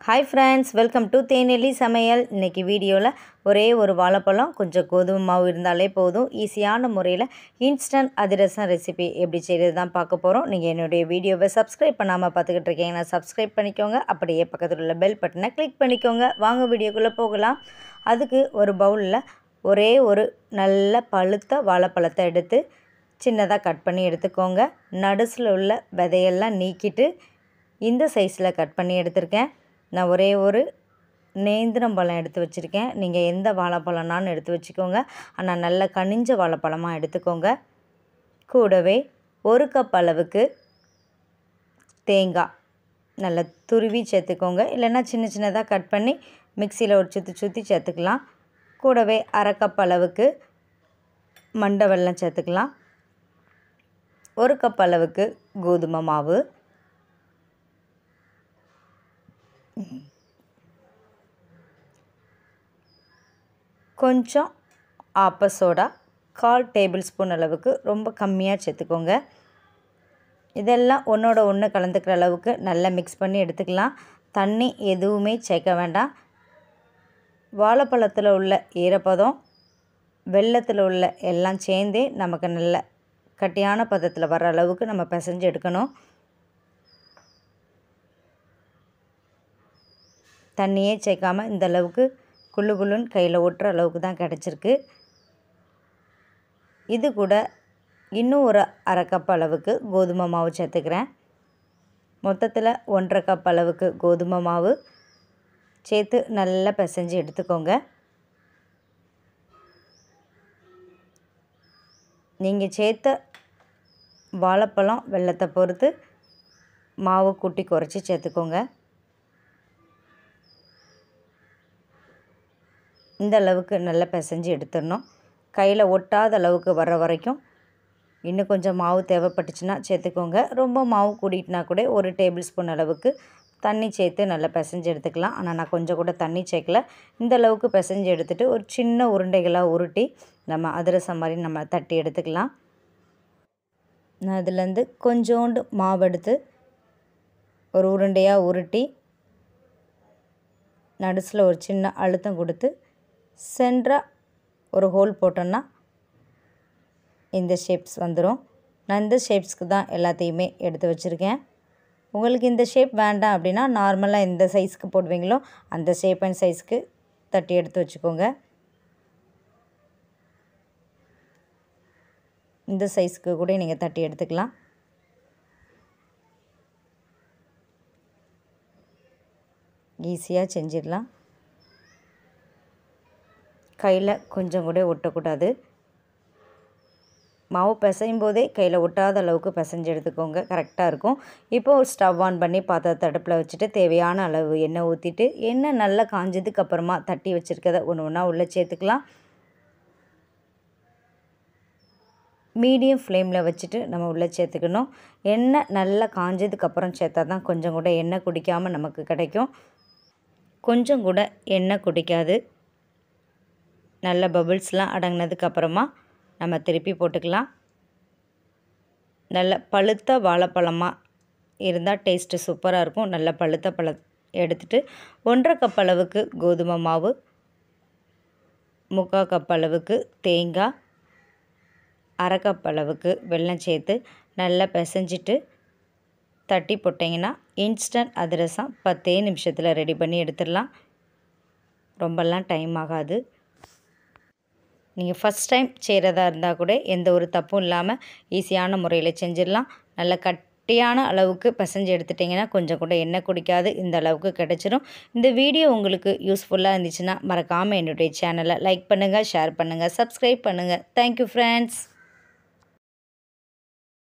hi friends welcome to தேனெல்லி சமையல் இன்றைக்கி வீடியோவில் ஒரே ஒரு வாழைப்பழம் கொஞ்சம் கோதுமை மாவு இருந்தாலே போதும் ஈஸியான முறையில் இன்ஸ்டன்ட் அதிரசம் ரெசிபி எப்படி செய்கிறது தான் பார்க்க போகிறோம் நீங்கள் என்னுடைய வீடியோவை சப்ஸ்கிரைப் பண்ணாமல் பார்த்துக்கிட்டு இருக்கீங்கன்னா சப்ஸ்கிரைப் பண்ணிக்கோங்க அப்படியே பக்கத்தில் உள்ள பெல் பட்டனை கிளிக் பண்ணிக்கோங்க வாங்க வீடியோக்குள்ளே போகலாம் அதுக்கு ஒரு பவுலில் ஒரே ஒரு நல்ல பழுத்த வாழைப்பழத்தை எடுத்து சின்னதாக கட் பண்ணி எடுத்துக்கோங்க நடுசில் உள்ள விதையெல்லாம் நீக்கிட்டு இந்த சைஸில் கட் பண்ணி எடுத்திருக்கேன் நான் ஒரே ஒரு நேந்திரம் பழம் எடுத்து வச்சுருக்கேன் நீங்கள் எந்த வாழைப்பழம்னாலும் எடுத்து வச்சுக்கோங்க ஆனால் நல்ல கனிஞ்ச வாழைப்பழமாக எடுத்துக்கோங்க கூடவே ஒரு கப் அளவுக்கு தேங்காய் நல்லா துருவி சேர்த்துக்கோங்க இல்லைன்னா சின்ன சின்னதாக கட் பண்ணி மிக்சியில் ஒரு சுற்றி சுற்றி சேர்த்துக்கலாம் கூடவே அரை கப் அளவுக்கு மண்டை வெல்லம் சேர்த்துக்கலாம் ஒரு கப் அளவுக்கு கோதுமை மாவு கொஞ்சம் ஆப்ப சோடா கால் டேபிள் ஸ்பூன் அளவுக்கு ரொம்ப கம்மியாக சேர்த்துக்கோங்க இதெல்லாம் ஒன்றோட ஒன்று கலந்துக்கிற அளவுக்கு நல்லா மிக்ஸ் பண்ணி எடுத்துக்கலாம் தண்ணி எதுவுமே சேர்க்க வேண்டாம் வாழைப்பழத்தில் உள்ள ஈரப்பதம் வெள்ளத்தில் உள்ள எல்லாம் சேர்ந்தே நமக்கு நல்ல கட்டியான பதத்தில் வர அளவுக்கு நம்ம பிசைஞ்சு எடுக்கணும் தண்ணியே சேர்க்காம இந்த அளவுக்கு குள்ளு குள்ளுன்னு கையில் ஒட்டுற அளவுக்கு தான் கிடச்சிருக்கு இது கூட இன்னும் ஒரு அரை கப் அளவுக்கு கோதுமை மாவு சேர்த்துக்கிறேன் மொத்தத்தில் ஒன்றரை கப் அளவுக்கு கோதுமை மாவு சேர்த்து நல்லா பிசைஞ்சு எடுத்துக்கோங்க நீங்கள் சேர்த்த வாழைப்பழம் வெள்ளத்தை பொறுத்து மாவு கூட்டி குறைச்சி சேர்த்துக்கோங்க இந்த அளவுக்கு நல்லா பிசைஞ்சு எடுத்துடணும் கையில் ஒட்டாத அளவுக்கு வர வரைக்கும் இன்னும் கொஞ்சம் மாவு தேவைப்பட்டுச்சுன்னா சேர்த்துக்கோங்க ரொம்ப மாவு கூட்டிகிட்டுனா கூட ஒரு டேபிள் ஸ்பூன் அளவுக்கு தண்ணி சேர்த்து நல்லா பிசைஞ்சு எடுத்துக்கலாம் ஆனால் நான் கொஞ்சம் கூட தண்ணி சேர்க்கல இந்த அளவுக்கு பிசைஞ்சு எடுத்துகிட்டு ஒரு சின்ன உருண்டைகளாக உருட்டி நம்ம அதிரசம் மாதிரி நம்ம தட்டி எடுத்துக்கலாம் நான் அதுலேருந்து கொஞ்சோண்டு மாவு எடுத்து ஒரு உருண்டையாக உருட்டி நடுசில் ஒரு சின்ன அழுத்தம் கொடுத்து சென்டராக ஒரு ஹோல் போட்டோன்னா இந்த ஷேப்ஸ் வந்துடும் நான் இந்த ஷேப்ஸ்க்கு தான் எல்லாத்தையுமே எடுத்து வச்சுருக்கேன் உங்களுக்கு இந்த ஷேப் வேண்டாம் அப்படின்னா நார்மலாக எந்த சைஸ்க்கு போடுவீங்களோ அந்த ஷேப் அண்ட் சைஸ்க்கு தட்டி எடுத்து வச்சுக்கோங்க இந்த சைஸ்க்கு கூட நீங்கள் தட்டி எடுத்துக்கலாம் ஈஸியாக செஞ்சிடலாம் கையில் கொஞ்சம் கூட ஒட்டக்கூடாது மாவு பிசையும் போதே கையில் ஒட்டாத அளவுக்கு பிசைஞ்சு எடுத்துக்கோங்க கரெக்டாக இருக்கும் இப்போது ஸ்டவ் ஆன் பண்ணி பாத்திரத்தை அடுப்பில் வச்சுட்டு தேவையான அளவு எண்ணெய் ஊற்றிட்டு எண்ணெய் நல்லா காஞ்சதுக்கு அப்புறமா தட்டி வச்சுருக்கத ஒன்று ஒன்றா உள்ளே சேர்த்துக்கலாம் மீடியம் ஃப்ளேமில் வச்சுட்டு நம்ம உள்ளே சேர்த்துக்கணும் எண்ணெய் நல்லா காஞ்சதுக்கப்புறம் சேர்த்தா தான் கொஞ்சம் கூட எண்ணெய் குடிக்காமல் நமக்கு கிடைக்கும் கொஞ்சம் கூட எண்ணெய் குடிக்காது நல்ல பபிள்ஸ்லாம் அடங்கினதுக்கப்புறமா நம்ம திருப்பி போட்டுக்கலாம் நல்ல பழுத்த வாழைப்பழமாக இருந்தால் டேஸ்ட்டு சூப்பராக இருக்கும் நல்ல பழுத்த பழ எடுத்துகிட்டு ஒன்றரை கப் அளவுக்கு கோதுமை மாவு முக்கால் கப் அளவுக்கு தேங்காய் அரை கப் அளவுக்கு வெல்லம் சேர்த்து நல்லா பிசைஞ்சிட்டு தட்டி போட்டிங்கன்னா இன்ஸ்டன்ட் அதிரசம் பத்தே நிமிஷத்தில் ரெடி பண்ணி எடுத்துடலாம் ரொம்பலாம் டைம் ஆகாது நீங்கள் ஃபஸ்ட் டைம் செய்கிறதா இருந்தால் கூட எந்த ஒரு தப்பும் இல்லாமல் ஈஸியான முறையில் செஞ்சிடலாம் நல்ல கட்டியான அளவுக்கு பசைஞ்சு எடுத்துட்டிங்கன்னா கொஞ்சம் கூட எண்ணெய் குடிக்காது இந்த அளவுக்கு கிடச்சிரும் இந்த வீடியோ உங்களுக்கு யூஸ்ஃபுல்லாக இருந்துச்சுன்னா மறக்காமல் என்னுடைய சேனலை லைக் பண்ணுங்கள் ஷேர் பண்ணுங்கள் சப்ஸ்கிரைப் பண்ணுங்கள் தேங்க்யூ ஃப்ரெண்ட்ஸ்